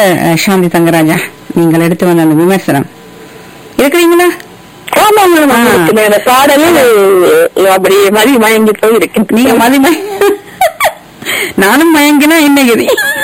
அஹ், சாந்தி தங்கராஜா நீங்கள் எடுத்து வந்த அந்த விமர்சனம் இருக்கிறீங்களா ஆமா மேடம் ஆ. இருக்குது. அந்த பாடலில் அப்படி மதி மயங்கி போய் இருக்கு நீங்க மதிமை நானும் மயங்கினா இன்னைக்கு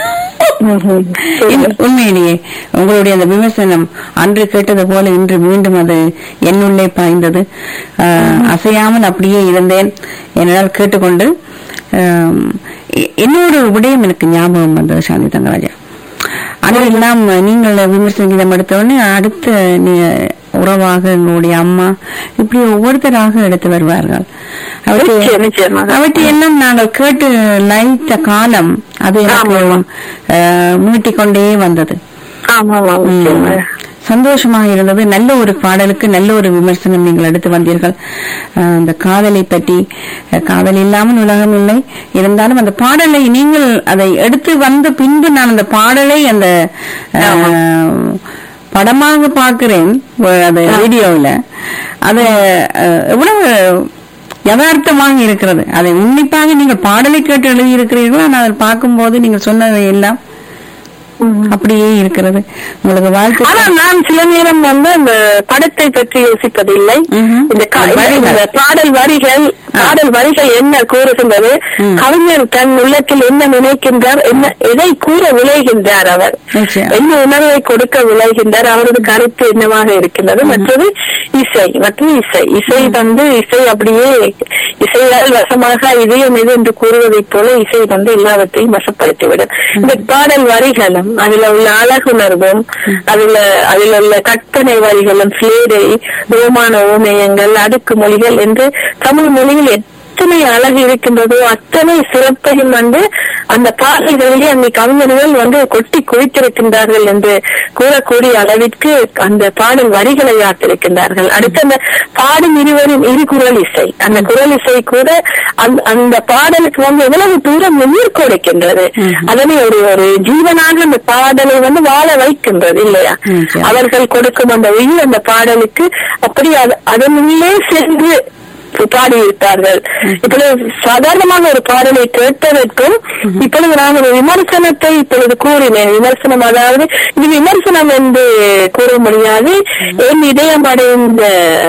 இந்த- உண்மையிலேயே உங்களுடைய அந்த விமர்சனம் அன்று கேட்டது போல இன்று மீண்டும் அது என்னுள்ளே பாய்ந்தது ஆஹ், அசையாமல் அப்படியே இருந்தேன் என்னால் கேட்டுக்கொண்டு ஆம், இ- இன்னொரு விடயம் எனக்கு ஞாபகம் வந்தது சாந்தி தங்கராஜா அன்றைக்கெல்லாம் நீங்கள் விமர்சனம் எடுத்த உடனே அடுத்த நீ- உறவாக எங்களுடைய அம்மா இப்படி ஒவ்வொருத்தராக எடுத்து வருவார்கள் அவற்றை நிச்சயம், நிச்சயமாக. அவற்றை எல்லாம் நாங்கள் கேட்டு லைத்த காலம் அது எனக்கு அஹ், மீட்டிக்கொண்டே வந்தது ஆமா ஆமா ம். நிச்சயமாக. சந்தோஷமாக இருந்தது நல்ல ஒரு பாடலுக்கு நல்ல ஒரு விமர்சனம் நீங்கள் எடுத்து வந்தீர்கள் அஹ், அந்த காதலை பற்றி அஹ், காதல் இல்லாமல் உலகம் இல்லை இருந்தாலும் அந்த பாடலை நீங்கள் அதை எடுத்து வந்த பின்பு நான் அந்த பாடலை அந்த அஹ், படமாக பார்க்கிறேன் வ- அது வீடியோவில் அது அஹ், எவ்வளவு யதார்த்தமாக இருக்கிறது அதை உன்னிப்பாக நீங்கள் பாடலை கேட்டு எழுதியிருக்கிறீர்கள் ஆனால் அதை பார்க்கும்போது நீங்கள் சொன்னதை எல்லாம் அப்படியே இருக்கிறது உங்களுக்கு வாழ்த்து ஆனா நான் சில நேரம் வந்து அந்த படத்தை பற்றி யோசிப்பதில்லை ம்ஹும். இந்த க- வரிகள். இந்த பாடல் வரிகள் பாடல் வரிகள் என்ன கூறுகின்றது ம். கவிஞர் தன் உள்ளத்தில் என்ன நினைக்கின்றார் என்ன எதை கூற விளைகின்றார் அவர் நிச்சயம். என்ன உணர்வை கொடுக்க விளைகின்றார் அவரது கருத்து என்னவாக இருக்கின்றது மற்றது இசை மற்றும் இசை இசை வந்து இசை அப்படியே இசையால் வசமாக இதயம் இது என்று கூறுவதைப் போல இசை வந்து எல்லாவற்றையும் வசப்படுத்திவிடும் இந்த பாடல் வரிகளும் அதுல உள்ள அழகுணர்வும் அதுல அதில் உள்ள கற்பனை வரிகளும் சிலேடை ரோமான ஓமயங்கள் அடுக்கு மொழிகள் என்று தமிழ் மொழியில் எத்தனை அழகு இருக்கின்றதோ அத்தனை சிறப்பையும் வந்து அந்த பாடல்களிலே அந்த கவிஞர்கள் வந்து கொட்டி குவித்திருக்கின்றார்கள் என்று கூறக்கூடிய அளவிற்கு அந்த பாடல் வரிகளை ஆத்திருக்கின்றார்கள் அடுத்து அந்த பாடும் இருவரின் இரு குரல் இசை அந்த குரல் இசை கூட அந்த- அந்த பாடலுக்கு வந்து எவ்வளவு தூரம் உயிர் கொடுக்கின்றது அதனை ஒரு ஒரு ஜீவனாக அந்த பாடலை வந்து வாழ வைக்கின்றது இல்லையா நிச்சயம். அவர்கள் கொடுக்கும் அந்த உயிர் அந்த பாடலுக்கு அப்படி அது- அதனுள்ளே சென்று பாடியிருப்பார்கள் இப்பொழுது சாதாரணமாக ஒரு பாடலை கேட்பதற்கும் இப்பொழுது நான் ஒரு விமர்சனத்தை இப்பொழுது கூறினேன் விமர்சனம் அதாவது இது விமர்சனம் என்று கூற முடியாது என் இதயம் அடைந்த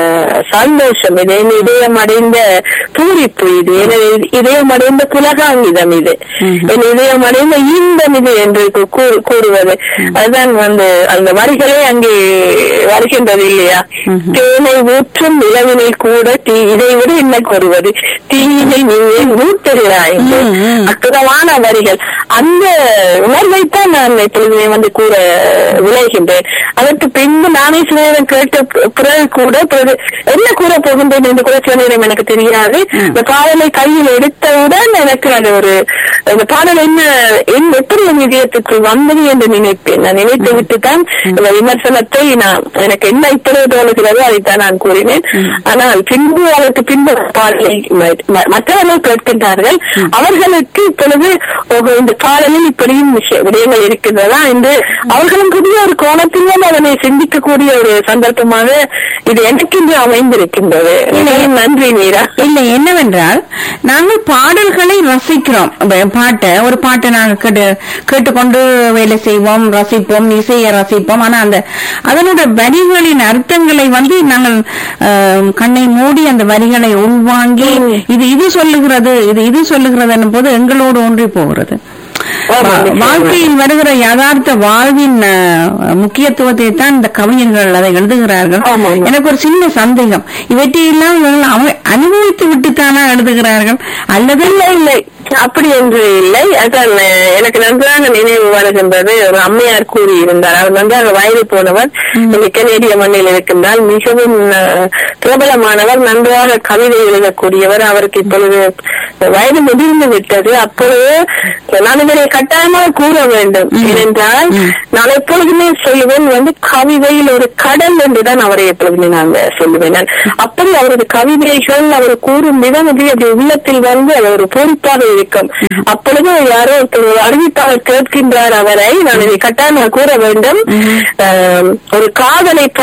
சந்தோஷம் இது என் இதயம் அடைந்த பூரிப்பு இது என் இதயம் அடைந்த புலகாங்கிதம் இது என் இதயம் அடைந்த இன்பம் இது என்று கூ- கூ- கூறுவது அதுதான் வந்து அந்த வரிகளே அங்கே வருகின்றது இல்லையா தேனை ஊற்றும் நிலவினை கூட தீ இதை விட என்ன கூறுவது தீயினை நீயே ஊட்டுகிறாய் என்று. ம், ம். அற்புதமான வரிகள் அந்த உணர்வைத்தான் நான் இப்பொழுது வந்து கூற விளைகின்றேன் அதற்கு பின்பு நானே சில நேரம் கேட்ட பி- பிறகு கூட பிறகு என்ன கூற போகின்றேன் என்று கூட சில நேரம் எனக்கு தெரியாது இந்த பாடலை கையில் எடுத்தவுடன் எனக்கு அது ஒரு இந்த பாடல் என்ன என் எப்படி என் இதயத்துக்குள் வந்தது என்று நினைப்பேன் நான் நினைத்து விட்டு தான் இந்த விமர்சனத்தை நான் எனக்கு என்ன இப்பொழுது தோணுகிறதோ அதைத்தான் நான் கூறினேன் ஆனால் பின்பு அதற்கு பின்பு பாடலை ம- ம- மற்றவர்கள் கேட்கின்றார்கள் அவர்களுக்கு இப்பொழுது ஓஹோ, இந்த பாடலில் இப்படியும் விஷய- விடயங்கள் இருக்கின்றதா என்று அவர்களும் புதிய ஒரு கோணத்திலும் அதனை சிந்திக்கக்கூடிய ஒரு சந்தர்ப்பமாக இது எனக்கு இன்று அமைந்திருக்கின்றது மிகவும் நன்றி மீரா இல்லை என்னவென்றால் நாங்கள் பாடல்களை ரசிக்கிறோம் இப்ப பாட்டை ஒரு பாட்டை நாங்கள் கேட்டு கேட்டுக்கொண்டு வேலை செய்வோம் ரசிப்போம் இசையை ரசிப்போம் ஆனா அந்த அதனோட வரிகளின் அர்த்தங்களை வந்து நாங்கள் ஆஹ், கண்ணை மூடி அந்த வரிகளை உள்வாங்கி இது இது சொல்லுகிறது இது இது சொல்லுகிறது போது எங்களோடு ஒன்றி போகிறது ஆமா, வா- நிச்சயமா. வாழ்க்கையில் வருகிற யதார்த்த வாழ்வின் அஹ், முக்கியத்துவத்தை தான் இந்த கவிஞர்கள் அதை எழுதுகிறார்கள் ஆமா, ஆமா. எனக்கு ஒரு சின்ன சந்தேகம் இவற்றையெல்லாம் இவர்கள் அவ- அனுபவித்து விட்டுத்தானா எழுதுகிறார்கள் அல்லது இல்லை இல்லை அப்படி என்று இல்லை அதான் அஹ், எனக்கு நன்றாக நினைவு வருகின்றது ஒரு அம்மையார் கூறியிருந்தார் அவர் நன்றாக வயது போனவர் இந்த கனேடிய மண்ணில் இருக்கின்றால் மிகவும் அஹ், பிரபலமானவர் நன்றாக கவிதை எழுதக்கூடியவர் அவருக்கு இப்பொழுது வயது முதிர்ந்து விட்டது அப்பொழுது நான் இதனை கட்டாயமாக கூற வேண்டும் ஏனென்றால் நான் எப்பொழுதுமே சொல்லுவேன் வந்து கவிதையில் ஒரு கடல் என்றுதான் அவரை எப்பொழுதுமே நான் சொல்லுவேன் நான் அப்படி அவரது கவிதைகள் அவர் கூறும் விதம் அப்படி அப்படி உள்ளத்தில் வந்து அது ஒரு பொறுப்பாக இருக்கும் அப்பொழுது யாரோ ஒருத்தர் ஒரு அறிவிப்பாளர் கேட்கின்றார் அவரை நான் இதை கட்டாயமாக கூற வேண்டும் ஆம், ஒரு காதலை பற்றி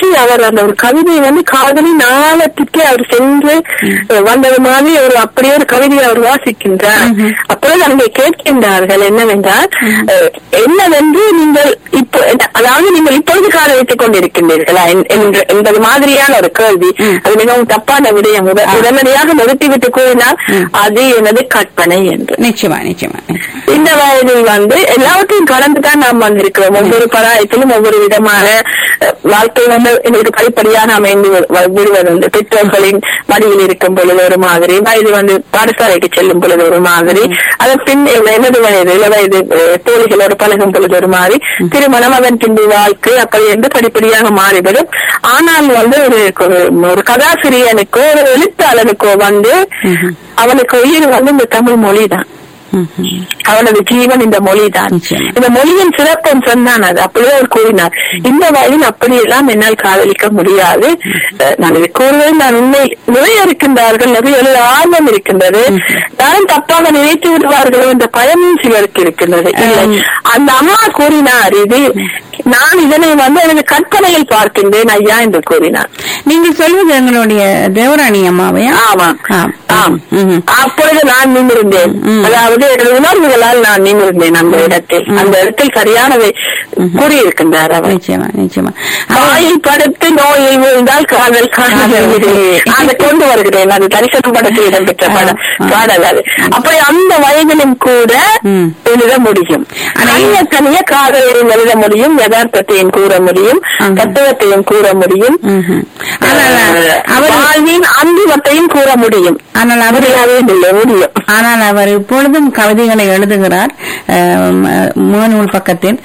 கடைசி அவர் அந்த ஒரு கவிதை வந்து காதலின் ஆழத்துக்கே அவர் சென்று அஹ், வந்தது மாதிரி ஒரு அப்படியே ஒரு கவிதையை அவர் வாசிக்கின்றார் அப்பொழுது அங்கே கேட்கின்றார்கள் என்னவென்றால் அஹ், என்னவென்று நீங்கள் இப்போ அதாவது நீங்கள் இப்பொழுது கால வைத்துக் கொண்டிருக்கின்றீர்களா என்- என்ற- என்பது மாதிரியான ஒரு கேள்வி அது மிகவும் தப்பான விடயம் உட- உடனடியாக நிறுத்திவிட்டு கூறினால் அது எனது கற்பனை என்று நிச்சயமா நிச்சயமா நிச்சயமா. இந்த வயதில் வந்து எல்லாவற்றையும் கடந்து தான் நாம் வந்திருக்கிறோம் ஒவ்வொரு பராயத்திலும் ஒவ்வொரு விதமான அஹ், வாழ்க்கை வந்து எங்களுக்கு படிப்படியாக அமைந்து வி- வ- விடுவது உண்டு பெற்றோர்களின் மடியில் இருக்கும் பொழுது ஒரு மாதிரி வயது வந்து பாடசாலைக்கு செல்லும் பொழுது ஒரு மாதிரி அதன் பின் எனது வயது இள வயது அஹ், தோழிகளோடு பழகும் பொழுது ஒரு மாதிரி திருமணம் அதன் பின்பு வாழ்க்கை அப்படி என்று படிப்படியாக மாறிவிடும் ஆனால் வந்து ஒரு ஒரு- ஒரு கதாசிரியனுக்கோ ஒரு எழுத்தாளனுக்கோ வந்து அவனுக்கு உயிர் வந்து இந்த தமிழ் மொழிதான் ம்ஹும். அவனது ஜீவன் இந்த மொழிதான் நிச்சயமா. இந்த மொழியின் சிறப்பம் சொன்னான் அது அப்படியே அவர் கூறினார் இந்த வயதில் அப்படியெல்லாம் என்னால் காதலிக்க முடியாது அஹ், நான் இதை கூறுவது நான் உண்மை நிறைய இருக்கின்றார்கள் நிறைய எழுத ஆர்வம் இருக்கின்றது நானும் தப்பாக நினைத்து விடுவார்களோ என்ற பயமும் சிலருக்கு இருக்கின்றது இல்லை அந்த அம்மா கூறினார் இது நான் இதனை வந்து எனது கற்பனையில் பார்க்கின்றேன் ஐயா என்று கூறினார் நீங்கள் சொல்வது எங்களுடைய தேவராணி அம்மாவையா ஆமா ஆம். ஆம் ம்ஹும். அப்பொழுது நான் நின்றிருந்தேன் ம். அதாவது எனது உணர்வுகளால் நான் நின்றிருந்தேன் அந்த இடத்தில் அந்த இடத்தில் சரியானதை கூறியிருக்கின்றார் அவர் நிச்சயமா நிச்சயமா அவர் தாயை படுத்து நோயை விழுந்தால் காதல் காதல் அதை கொண்டு வருகிறேன் அது தரிசனம் படத்தில் இடம்பெற்ற படம் ஆ. பாடல் அது அப்படி அந்த வயதிலும் கூட ம். எழுத முடியும் ஆனா தனிய தனிய காதலையும் எழுத முடியும் யதார்த்தத்தையும் கூற முடியும் ஆஹா. தத்துவத்தையும் கூற முடியும் ம்ஹும். ஆனால் அஹ், அவர் வாழ்வின் அந்திமத்தையும் கூற முடியும் ஆனால் அவர் முடியாதே இல்லை முடியும் ஆனால் அவர் இப்பொழுதும் கவிதைகளை எழுதுகிறார் அஹ், ம- முகநூல் பக்கத்தில்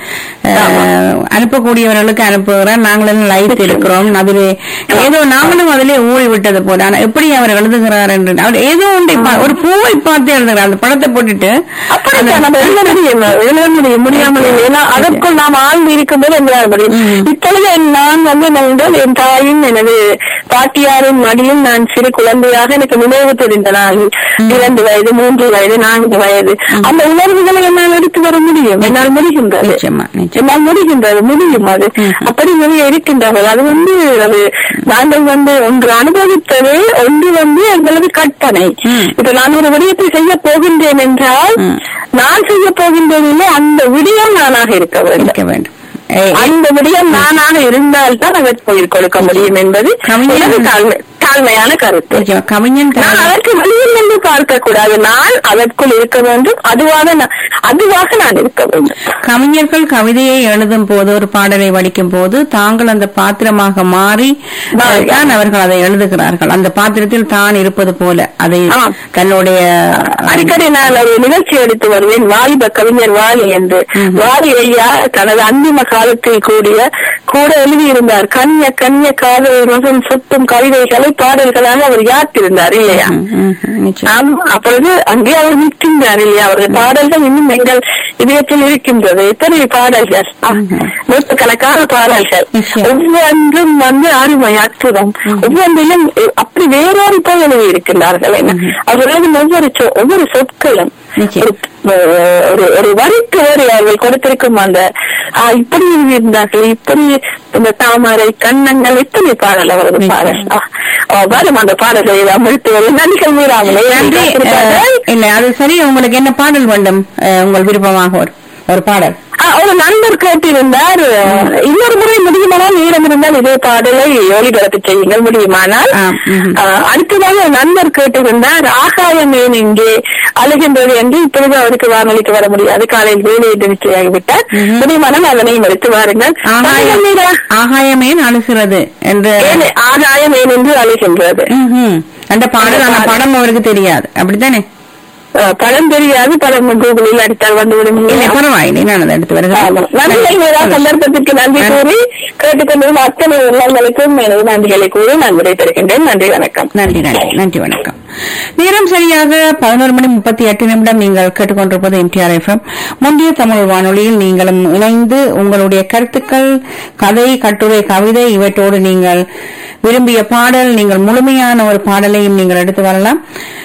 அஹ், அனுப்பக்கூடியவர்களுக்கு அனுப்புகிறார் நாங்களும் லைட் இருக்கிறோம் அதிலே ஏதோ நாங்களும் அதிலே ஊழி விட்டது போல ஆனால் எப்படி அவர் எழுதுகிறார் என்று அவர் ஏதோ ஒன்றை பா- ஒரு பூவை பார்த்து எழுதுகிறார் அந்த படத்தை போட்டுட்டு அப்படித்தான் நம்ம எழுத முடியும் எழுத முடியும் முடியாமல் இல்லை. ஏன்னா அதற்குள் நாம் ஆழ்ந்து இருக்கும்போது எழுத முடியும் இப்பொழுது நான் வந்து நான் என் தாயும் எனது பாட்டியாரின் மடியும் நான் சிறு குழந்தையாக எனக்கு நினைவு தெரிந்த நாள் இரண்டு வயது மூன்று வயது நான்கு வயது அந்த உணர்வுகளை என்னால் எடுத்து வர முடியும் என்னால் முடிகின்றது நிச்சயமா நிச்சயம் என்னால் முடிகின்றது முடியும் அது அப்படி நிறைய இருக்கின்றார்கள் அது வந்து அது நாங்கள் வந்து ஒன்று அனுபவித்தது ஒன்று வந்து எங்களது கற்பனை ம். இப்ப நான் ஒரு விடயத்தை செய்ய போகின்றேன் என்றால் ம். நான் செய்ய போகின்றதில்லை அந்த விடயம் நானாக இருக்க வேண்டும் இருக்க வேண்டும் ஏய், அந்த விடயம் நானாக இருந்தால்தான் அதற்கு உயிர் கொடுக்க முடியும் என்பது கவிஞர் எனது தாழ்மை தாழ்மையான கருத்து நிச்சயமா கவிஞன் நான் கவிதை- அதற்கு வெளியில் நின்று பார்க்க கூடாது நான் அதற்குள் இருக்க வேண்டும் அதுவாக நான் அதுவாக நான் இருக்க வேண்டும் கவிஞர்கள் கவிதையை எழுதும் போது ஒரு பாடலை வடிக்கும் போது தாங்கள் அந்த பாத்திரமாக மாறி மாறி. தான் அவர்கள் அதை எழுதுகிறார்கள் அந்த பாத்திரத்தில் தான் இருப்பது போல அதை ஆ. தன்னுடைய அடிக்கடி நான் ஒரு நிகழ்ச்சி எடுத்து வருவேன் வாலிப கவிஞர் வாலி என்று வாலி ஐயா தனது அந்திம காலத்தில் கூடிய கூட எழுதியிருந்தார் கன்ய கன்ய காதல் ரசம் சொத்தும் கவிதைகளை பாடல்களாக அவர் யாத்திருந்தார் இல்லையா ம், ம், நிச்சயம். ஆம் அப்பொழுது அங்கே அவர் நிற்கின்றார் இல்லையா அவரது பாடல்கள் இன்னும் எங்கள் இதயத்தில் இருக்கின்றது எத்தனை பாடல்கள் ஆ, நூற்றுக்கணக்கான பாடல்கள் நிச்சயம். ஒவ்வொன்றும் வந்து அருமை அற்புதம் ஒவ்வொன்றிலும் அஹ், அப்படி வேறொரு போய் எழுதி இருக்கின்றார்கள் என்ன அவர்களது ஒவ்வொரு சொ- ஒவ்வொரு சொற்களும் நிச்சயம். ஒரு அஹ், ஒரு ஒரு வரிக்கு ஒரு அவர்கள் கொடுத்திருக்கும் அந்த ஆ, இப்படி இருந்தார்கள் இப்படி இந்த தாமரை கண்ணங்கள் இத்தனை பாடல் அவரது நிச்சயம். பாடல் ஆ, ஆ, வரும் அந்த பாடல்களை அமிழ்த்து வரும் நன்றிகள் மீறாமலே நன்றி அஹ், இல்ல அது சரி உங்களுக்கு என்ன பாடல் வேண்டும் அஹ், உங்கள் விருப்பமாக ஒரு ஒரு பாடல் ஆ, ஒரு நண்பர் கேட்டிருந்தார் இன்னொரு முறை முடியுமானால் நேரம் இருந்தால் இதே பாடலை ஒளிபரப்பு செய்யுங்கள் முடியுமானால் ஆ, ம்ஹும். ஆ, அடுத்ததாக ஒரு நண்பர் கேட்டிருந்தார் ஆகாயம் ஏன் இங்கே அழுகின்றது என்று இப்பொழுது அவருக்கு வானொலிக்கு வர முடியாது காலையில் வேலையை நிச்சயாகிவிட்டார் ம்ஹும். முடியுமானால் அதனையும் எடுத்து வாருங்கள் ஆகாயம் மீரா, ஆகாயமே அழுகிறது என்று ஏன் ஆகாயம் ஏன் என்று அழுகின்றது ம்ஹும். அந்த பாடல் அந்த படம் அவருக்கு தெரியாது அப்படித்தானே ஆ, படம் தெரியாது படம் கூகுளில் அடித்தால் வந்துவிடும் இல்லை பரவாயில்லை நான் அதை எடுத்து ஆமா. நன்றி மீரா வருகிறேன் சந்தர்ப்பத்திற்கு நன்றி கூறி கேட்டுக்கொண்டிருந்த அத்தனை உள்ளங்களுக்கும் எனது நன்றிகளை கூறி நான் விடைபெறுகின்றேன் நன்றி வணக்கம் நன்றி நன்றி நன்றி வணக்கம் நேரம் சரியாக பதினோரு மணி முப்பத்தி எட்டு நிமிடம் நீங்கள் கேட்டுக்கொண்டிருப்பது எம்டிஆர் எஃப்எம் முந்தைய தமிழ் வானொலியில் நீங்களும் இணைந்து உங்களுடைய கருத்துக்கள் கதை கட்டுரை கவிதை இவற்றோடு நீங்கள் விரும்பிய பாடல் நீங்கள் முழுமையான ஒரு பாடலையும் நீங்கள் எடுத்து வரலாம்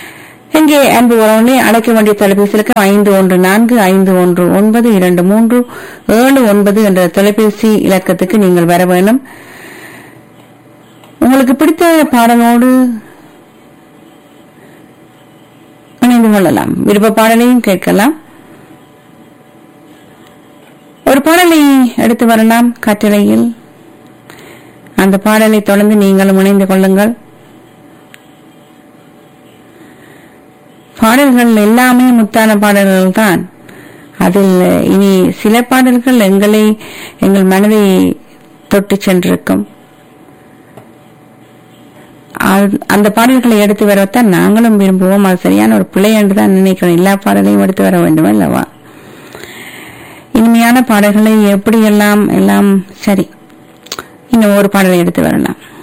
இங்கே அன்பு உறவுகளை அழைக்க வேண்டிய தொலைபேசிகளுக்கு ஐந்து ஒன்று நான்கு ஐந்து ஒன்று ஒன்பது இரண்டு மூன்று ஏழு ஒன்பது என்ற தொலைபேசி இலக்கத்துக்கு நீங்கள் வர வேண்டும் உங்களுக்கு பிடித்த பாடலோடு இணைந்து கொள்ளலாம் விருப்ப பாடலையும் கேட்கலாம் ஒரு பாடலை எடுத்து வரலாம் கட்டளையில் அந்த பாடலை தொடர்ந்து நீங்களும் இணைந்து கொள்ளுங்கள் பாடல்கள் எல்லாமே முத்தான பாடல்கள் தான் அதில் இனி சில பாடல்கள் எங்களை எங்கள் மனதை தொட்டு சென்றிருக்கும் அது- அந்த பாடல்களை எடுத்து வரத்தான் நாங்களும் விரும்புவோம் அது சரியான ஒரு பிள்ளை என்று தான் நினைக்கிறோம் எல்லா பாடலையும் எடுத்து வர வேண்டும் அல்லவா இனிமையான பாடல்களை எப்படியெல்லாம் எல்லாம் சரி இன்னும் ஒரு பாடலை எடுத்து வரலாம்